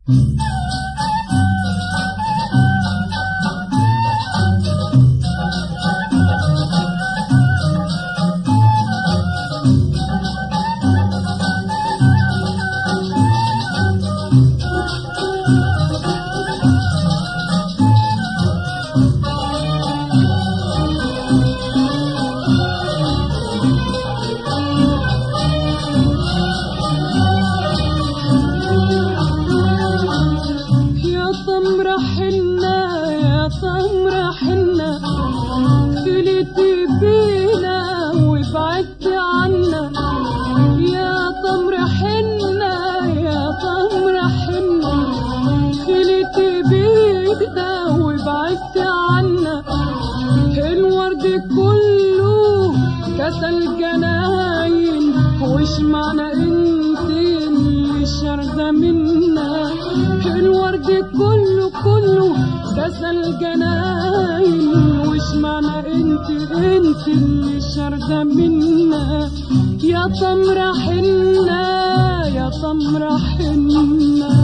يا تمر حنا يا تمر حنا كلتي بينا وبعدت عنا يا تمر حنا يا تمر حنا كلتي بينا وبعدت عنا الورد كله كسل جناين وش معنى انت اللي شارده منا الورد كله كله كسل جناين وش معنى انت انت اللي شارده منا يا تمر حنا يا تمر حنا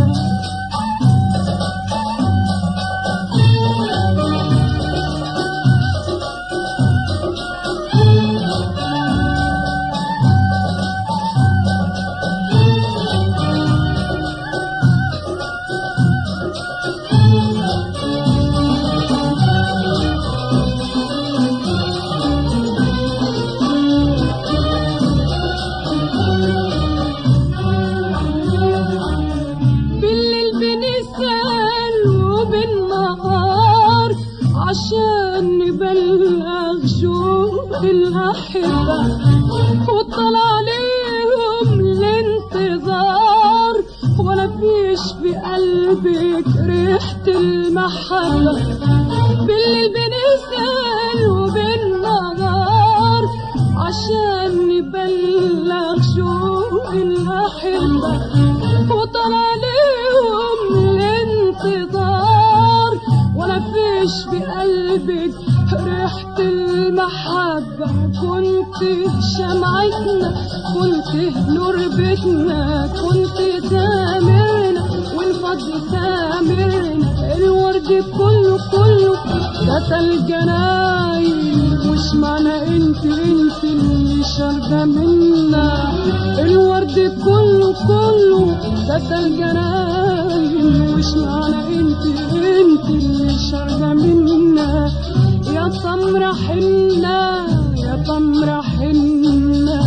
بالليل بنسأل وبالنهار عشان نبلغ شوق الأحبة وطلع عليهم الانتظار ولا فيش في قلبك ريحة المحبة بالليل بنسأل وبالنهار عشان نبلغ شوق الأحبة وطلع عليهم الانتظار ولا فيش بقلبك ريحة المحبة كنت شمعتنا كنت نور بيتنا كنت سامرنا والفضل سامرنا الورد كله كله قتل جناين مش معنى انت انت اللي شارده منا الورد كله كله قتل جناين مش معنى انت انت اللي شارده منا يا تمر حنا يا تمر حنا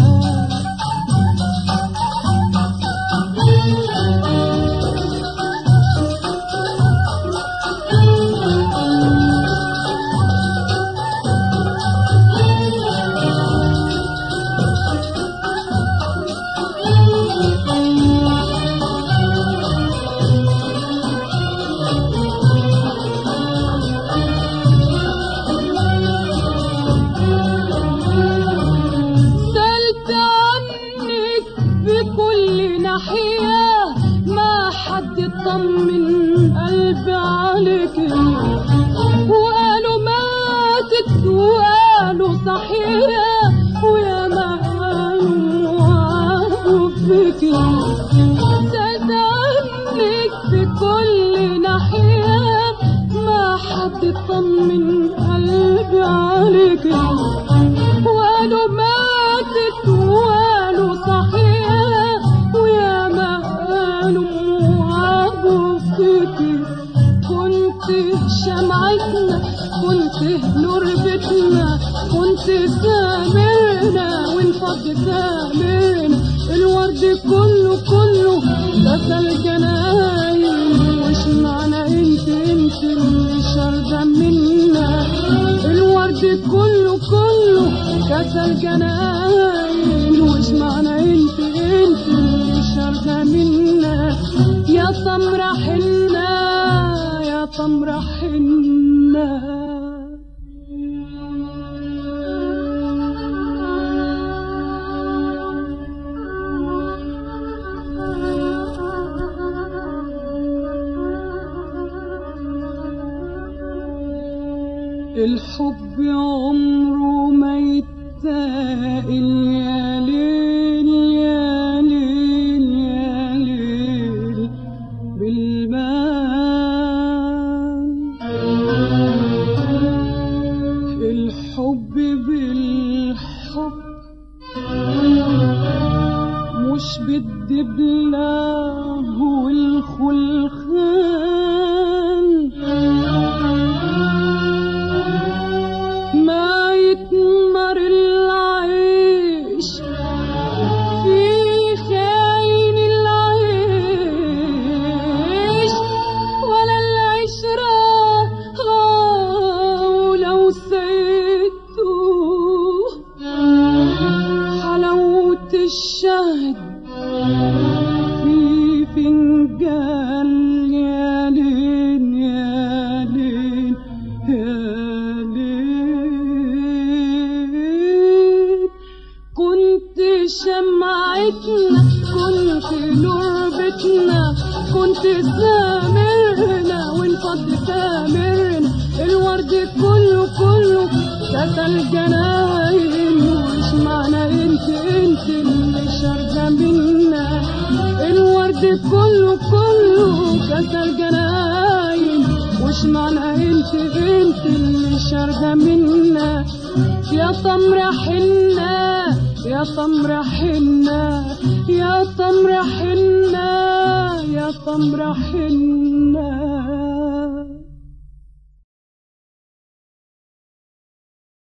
سألت عنك بكل ناحية ما حد طمن قلبي عليك وقالوا ماتت وقالوا صحية ويا ما قالوا وعرفوا فيك سألت عنك بكل ناحية ما حد طمن قلبي عليك وقالوا ماتت وقالوا صحيح ويا ما قالوا وعبوا فيكي كنت شمعتنا كنت نور بيتنا كنت سامرنا وانفض سامرنا الورد كله كله دخل جناين مش معنى انت انت اللي شارده منا الورد كله كله كسل جناين وش معنى انت انت اللي شارده منا يا تمر حنا يا تمر حنا الحب عمره ما يتاقل يا ليل يا ليل يا ليل سامرنا وانفض سامرنا الورد كله كله كتل جناين وش معنى انت انت اللي شارده منا الورد كله كله كتل جناين وش معنى انت انت اللي شارده منا يا تمر حنا يا تمر حنا يا تمر حنا يا تمر حنا